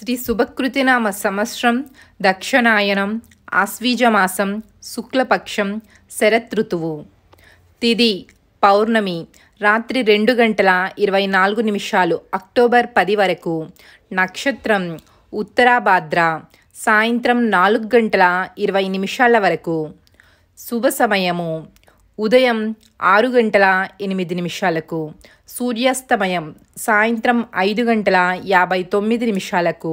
శ్రీ శుభకృతినామ సంవత్సరం దక్షిణాయనం ఆశ్వీజమాసం శుక్లపక్షం శరతృతువు తిది పౌర్ణమి రాత్రి రెండు గంటల ఇరవై నాలుగు నిమిషాలు అక్టోబర్ పది వరకు నక్షత్రం ఉత్తరాభాద్ర సాయంత్రం నాలుగు గంటల ఇరవై నిమిషాల వరకు శుభ సమయము ఉదయం ఆరు గంటల ఎనిమిది నిమిషాలకు సూర్యాస్తమయం సాయంత్రం ఐదు గంటల యాభై తొమ్మిది నిమిషాలకు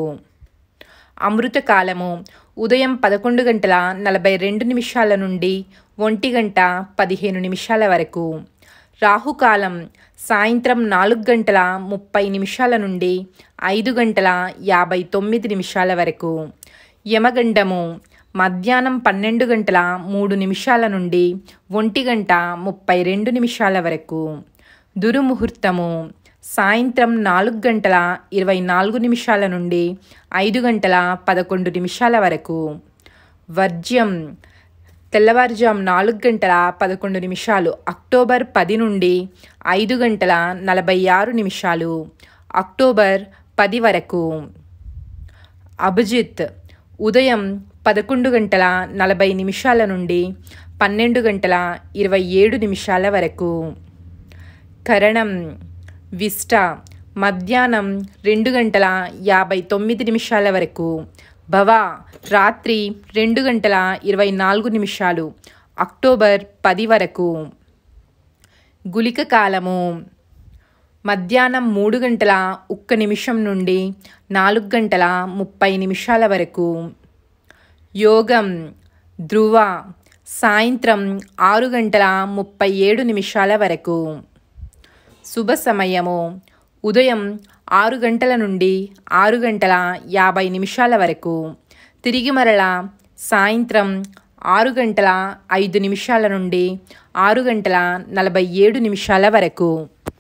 అమృతకాలము ఉదయం పదకొండు గంటల నలభై రెండు నిమిషాల నుండి ఒంటి గంట పదిహేను నిమిషాల వరకు రాహుకాలం సాయంత్రం నాలుగు గంటల ముప్పై నిమిషాల నుండి ఐదు గంటల యాభై తొమ్మిది నిమిషాల వరకు యమగండము మధ్యాహ్నం పన్నెండు గంటల మూడు నిమిషాల నుండి ఒంటి గంట ముప్పై రెండు నిమిషాల వరకు దురుముహూర్తము సాయంత్రం నాలుగు గంటల ఇరవై నాలుగు నిమిషాల నుండి ఐదు గంటల పదకొండు నిమిషాల వరకు వర్జ్యం తెల్లవారుజాము నాలుగు గంటల పదకొండు నిమిషాలు అక్టోబర్ పది నుండి ఐదు గంటల నలభై ఆరు నిమిషాలు అక్టోబర్ పది వరకు అభిజిత్ ఉదయం పదకొండు గంటల నలభై నిమిషాల నుండి పన్నెండు గంటల ఇరవై ఏడు నిమిషాల వరకు కరణం విష్ట మధ్యాహ్నం రెండు గంటల యాభై తొమ్మిది నిమిషాల వరకు భవ రాత్రి రెండు గంటల ఇరవై నాలుగు నిమిషాలు అక్టోబర్ పది వరకు గులిక కాలము మధ్యాహ్నం మూడు గంటల ఒక్క నిమిషం నుండి నాలుగు గంటల ముప్పై నిమిషాల వరకు యోగం ధ్రువ సాయంత్రం ఆరు గంటల ముప్పై ఏడు నిమిషాల వరకు శుభ సమయము ఉదయం ఆరు గంటల నుండి ఆరు గంటల యాభై నిమిషాల వరకు తిరిగి మరల సాయంత్రం ఆరు గంటల ఐదు నిమిషాల నుండి ఆరు గంటల నలభై ఏడు నిమిషాల వరకు